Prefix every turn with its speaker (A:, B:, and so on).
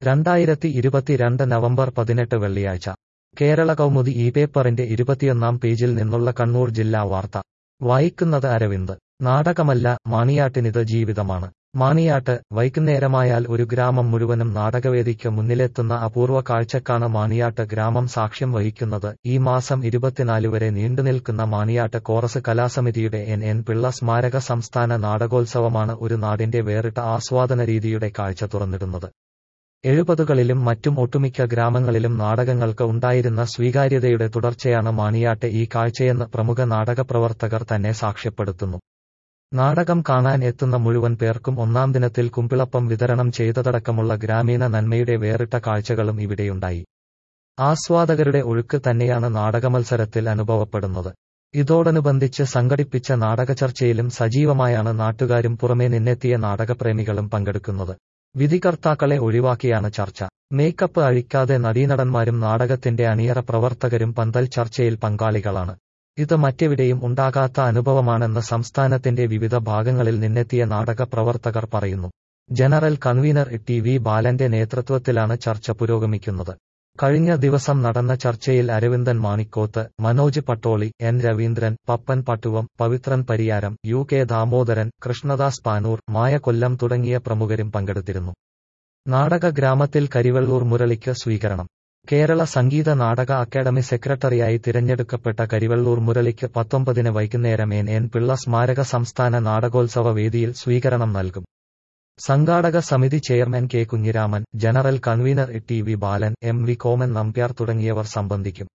A: രണ്ടായിരത്തി ഇരുപത്തിരണ്ട് നവംബർ പതിനെട്ട് വെള്ളിയാഴ്ച കേരള കൗമുദി ഈ പേപ്പറിന്റെ ഇരുപത്തിയൊന്നാം പേജിൽ നിന്നുള്ള കണ്ണൂർ ജില്ലാ വാർത്ത വായിക്കുന്നത് അരവിന്ദ് നാടകമല്ല മാണിയാട്ടിനിത് ജീവിതമാണ് മാണിയാട്ട് വൈകുന്നേരമായാൽ ഒരു ഗ്രാമം മുഴുവനും നാടകവേദിക്ക് മുന്നിലെത്തുന്ന അപൂർവ കാഴ്ചക്കാണ് മാണിയാട്ട് ഗ്രാമം സാക്ഷ്യം വഹിക്കുന്നത് ഈ മാസം ഇരുപത്തിനാല് വരെ നീണ്ടുനിൽക്കുന്ന മാണിയാട്ട് കോറസ് കലാസമിതിയുടെ എൻ എൻ പിള്ള സ്മാരക സംസ്ഥാന നാടകോത്സവമാണ് ഒരു നാടിന്റെ വേറിട്ട ആസ്വാദന രീതിയുടെ കാഴ്ച തുറന്നിടുന്നത് എഴുപതുകളിലും മറ്റും ഒട്ടുമിക്ക ഗ്രാമങ്ങളിലും നാടകങ്ങൾക്ക് ഉണ്ടായിരുന്ന സ്വീകാര്യതയുടെ തുടർച്ചയാണ് മാണിയാട്ടെ ഈ കാഴ്ചയെന്ന് പ്രമുഖ നാടകപ്രവർത്തകർ തന്നെ സാക്ഷ്യപ്പെടുത്തുന്നു നാടകം കാണാൻ എത്തുന്ന മുഴുവൻ പേർക്കും ഒന്നാം ദിനത്തിൽ കുമ്പിളപ്പം വിതരണം ചെയ്തതടക്കമുള്ള ഗ്രാമീണ നന്മയുടെ വേറിട്ട കാഴ്ചകളും ഇവിടെയുണ്ടായി ആസ്വാദകരുടെ ഒഴുക്ക് തന്നെയാണ് നാടകമത്സരത്തിൽ അനുഭവപ്പെടുന്നത് ഇതോടനുബന്ധിച്ച് സംഘടിപ്പിച്ച നാടകചർച്ചയിലും സജീവമായാണ് നാട്ടുകാരും പുറമേ നിന്നെത്തിയ നാടകപ്രേമികളും പങ്കെടുക്കുന്നത് വിധികർത്താക്കളെ ഒഴിവാക്കിയാണ് ചർച്ച മേക്കപ്പ് അഴിക്കാതെ നടീനടന്മാരും നാടകത്തിന്റെ അണിയറ പ്രവർത്തകരും പന്തൽ ചർച്ചയിൽ പങ്കാളികളാണ് ഇത് മറ്റെവിടെയും ഉണ്ടാകാത്ത അനുഭവമാണെന്ന് സംസ്ഥാനത്തിന്റെ വിവിധ ഭാഗങ്ങളിൽ നിന്നെത്തിയ നാടക പ്രവർത്തകർ പറയുന്നു ജനറൽ കൺവീനർ ടി വി ബാലന്റെ നേതൃത്വത്തിലാണ് ചർച്ച പുരോഗമിക്കുന്നത് കഴിഞ്ഞ ദിവസം നടന്ന ചർച്ചയിൽ Aravindan Manikoth Manoj Pattoli N Raveendran Pappan Pattuvam Pavithran Pariyaram U K Damodaran Krishnadas Panoor Maya Kollam തുടങ്ങിയ പ്രമുഖരും പങ്കെടുത്തിരുന്നു നാടക ഗ്രാമത്തിൽ കരിവെള്ളൂർ മുരളിക്ക് സ്വീകരണം കേരള സംഗീത നാടക അക്കാദമി സെക്രട്ടറിയായി തിരഞ്ഞെടുക്കപ്പെട്ട കരിവെള്ളൂർ മുരളിക്ക് പത്തൊമ്പതിന് വൈകുന്നേരം എൻ എൻ പിള്ള സ്മാരക സംസ്ഥാന നാടകോത്സവ വേദിയിൽ സ്വീകരണം നൽകും സംഘാടക സമിതി chairman K Kunhiraman general convener T V Balan M V Koman Nambiar തുടങ്ങിയവർ സംബന്ധിക്കും